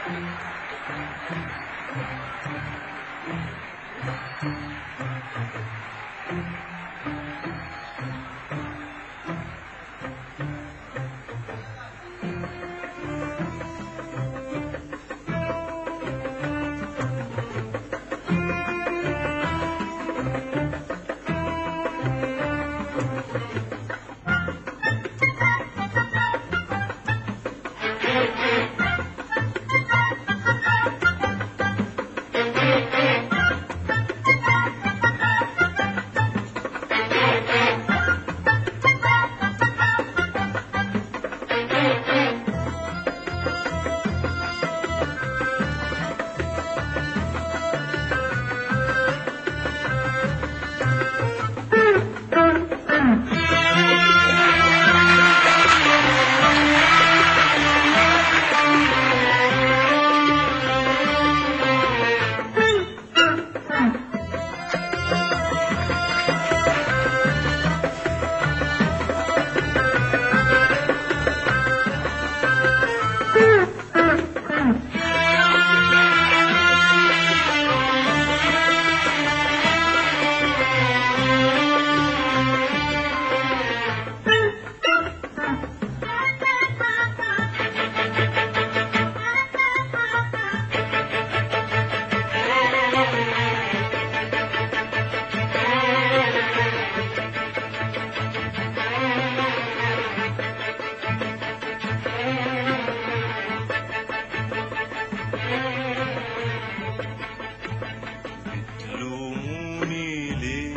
بتلوموني ليه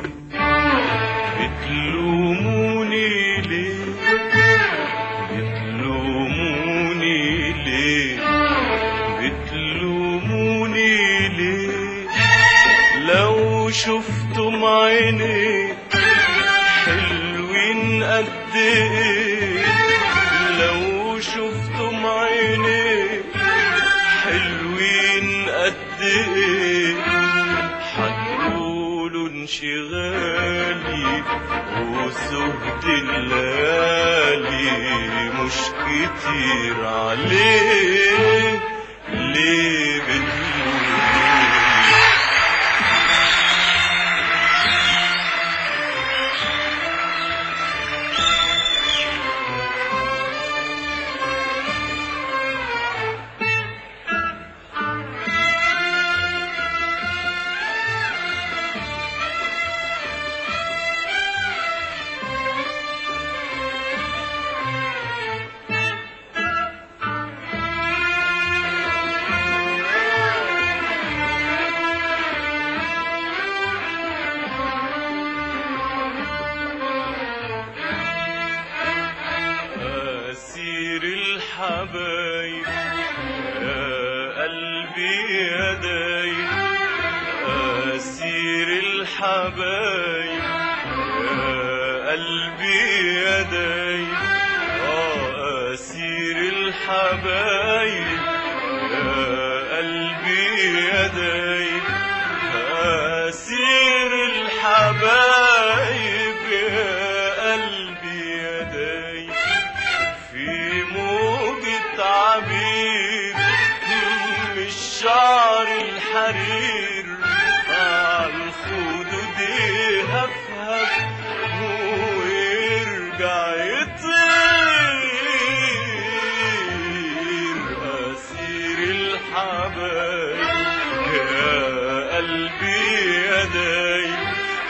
بتلوموني ليه بتلوموني ليه بتلوموني ليه لو شفتم عيني حلوين قد ايه لو شفتم عيني حلوين قد ايه حتقولوا انشغالي وسهد الليالي مش كتير عليه ليه بتلوموني أسير الحبايب يا قلبي يا دايب أسير الحبايب يا قلبي يا دايب آه أسير الحبايب يا قلبي يا دايب أسير الحبايب يا قلبي يا دايب في موجة عبير من الشعر الحرير على الخدود يهفهف ويرجع يطير أسير الحبايب يا قلبي يا دايب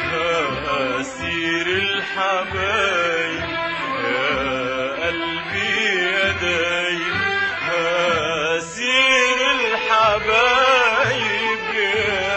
أسير الحبايب يا قلبي يا دايب أسير الحبايب يا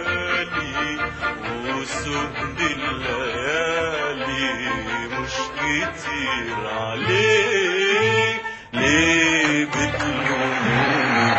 بالي وسود الليالي مش كتير عليك ليه بتلوموني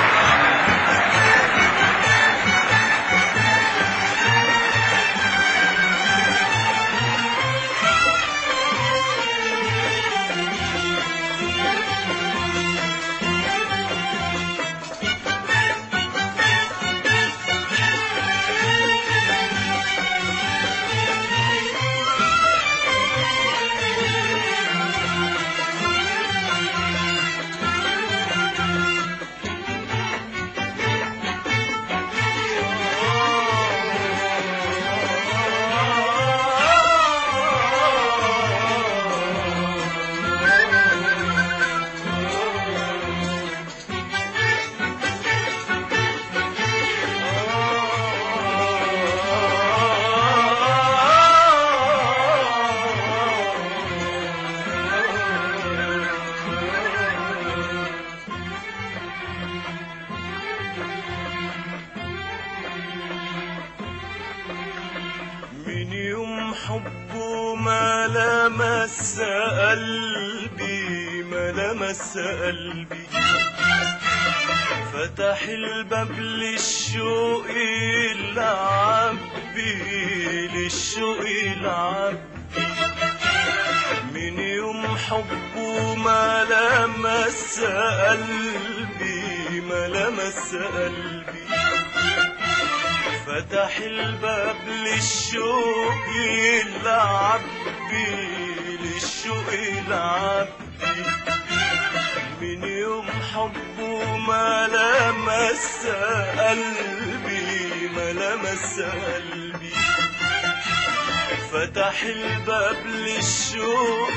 من يوم حبه ما لمس قلبي ما لمس قلبي فتح الباب للشوق العبي للشوق العبي من يوم حبه ما لمس قلبي ما لمس قلبي فتح الباب للشوق العبي للشوق العبي من يوم حبه ما لمس قلبي ما لمس قلبي فتح الباب للشوق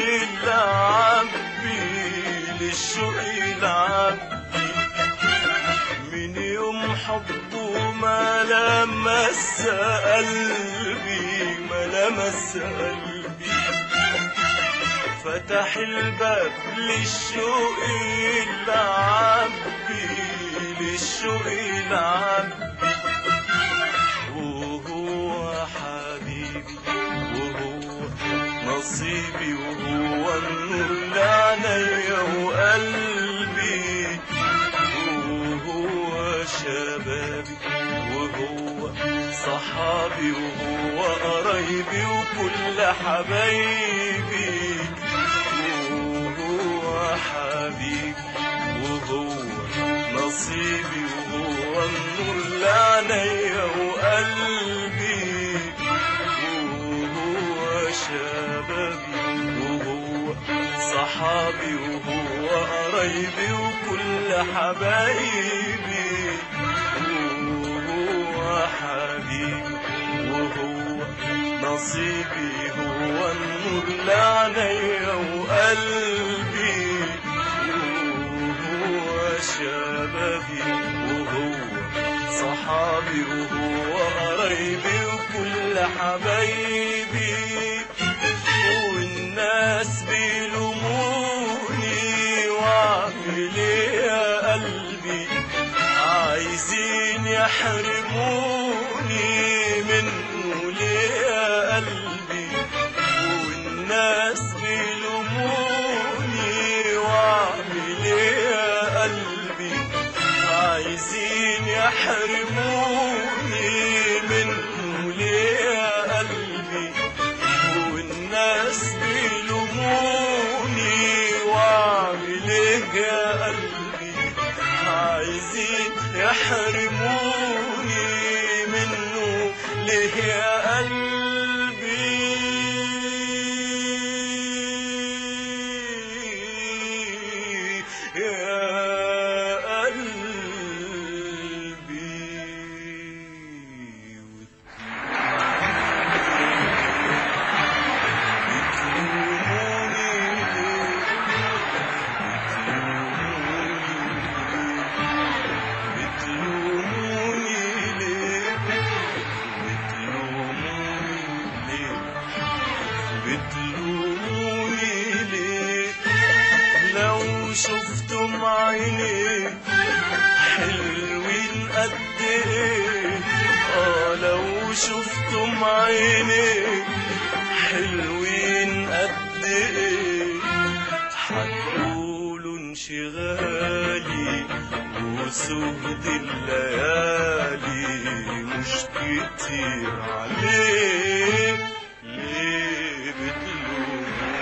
العبي للشوق العبي من يوم حبه ما لمس قلبي ما لمس قلبي فتح الباب للشوق العبي للشوق العبي وهو حبيبي وهو نصيبي وهو النور لعينيا وقلبي وهو شبابي وهو صحابي وهو قرايبي وكل حبايبي وهو حبيبي وهو نصيبي وهو النور لعينيا وقلبي وهو شبابي وهو صحابي وهو قرايبي وكل حبايبي وهو حبيبي وهو نصيبي هو النور لعينيا وقلبي وهو شبابي وهو صحابي وهو قرايبي وكل حبايبي والناس بيلوموني واعمل ايه يا قلبي عايزين يحرموني منه ليه يا قلبي والناس بيلوموني واعمل ايه يا قلبي عايزين يحرموني منه ليه يا قلبي والناس بيلوموني واعمل ايه يا قلبي عايزين يحرموني منه ليه يا قلبي يا قلبي بتلوموني ليه شفتم عينيك حلوين قد ايه هتقولوا انشغالي وسهد الليالي مش كتير عليك ليه بتلوموني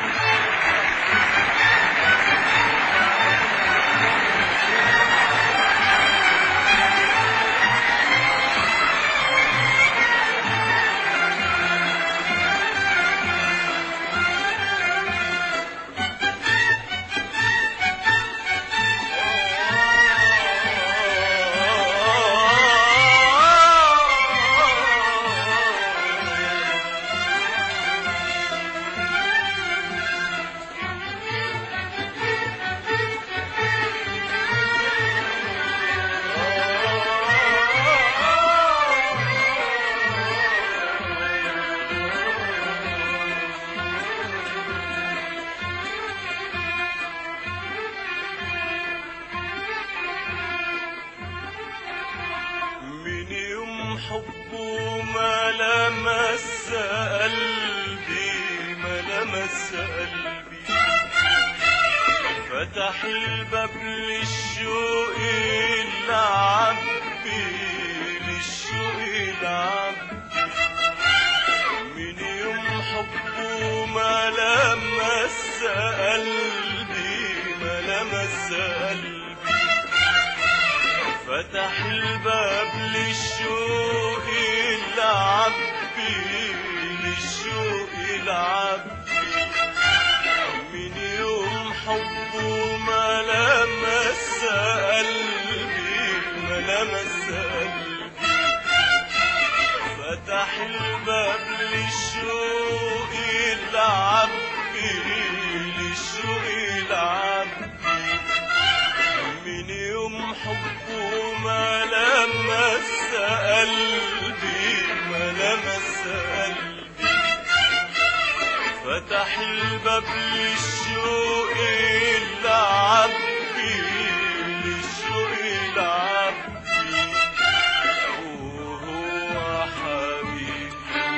من يوم حبه ما لمس قلبي ما لمس قلبي فتح الباب للشوق العبي للشوق العبي من يوم حبه ما لمس قلبي ما لمس قلبي فتح الباب للشوق العبي للشوق العبي من يوم حبه ما لمس قلبي ما لمس قلبي فتح الباب للشوق العبي للشوق العبي من يوم حبه ما لمس قلبي ما لمس قلبي فتح الباب للشوق العبي للشوق العبي وهو حبيبي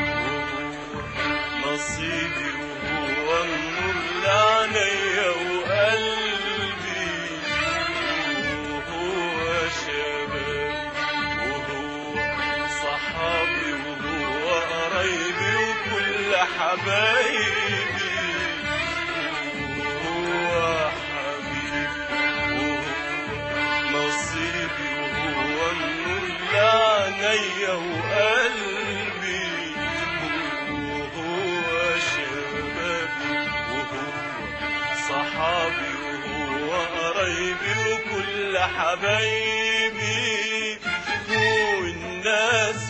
وهو نصيبي وهو النور لعينيا وقلبي وهو شبابي وهو صحابي وهو قرايبي وكل حبايبي وهو حبيبي وهو نصيبي وهو النور لعينيا وقلبي وهو شبابي وهو صحابي وهو قرايبي وكل حبايبي والناس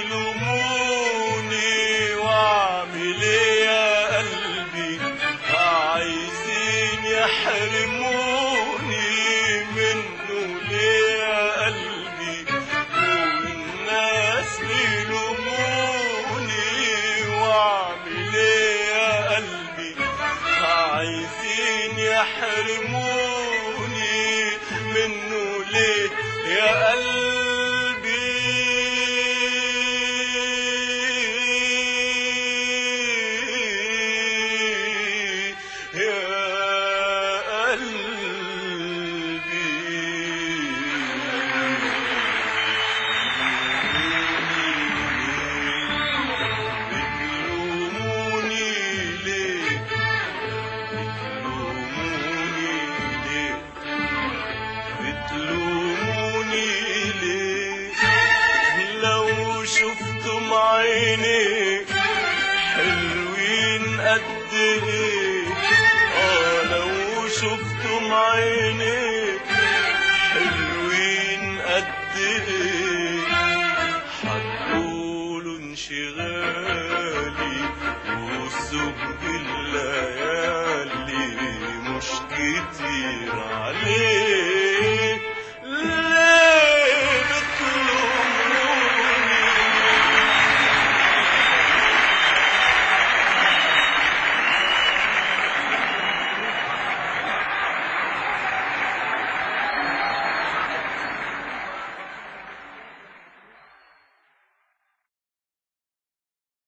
بيلوموني واعمل ايه يا قلبي عايزين يحرموني منه ليه يا قلبي والناس بيلوموني واعمل ايه يا قلبي عايزين يحرموني منه ليه يا قلبي يا قلبي بتلوموني ليه بتلوموني ليه بتلوموني ليه لو شفتم عينيك حلوين قد ايه اه لو شفتم عينيك حلوين قد ايه هتقولوا انشغال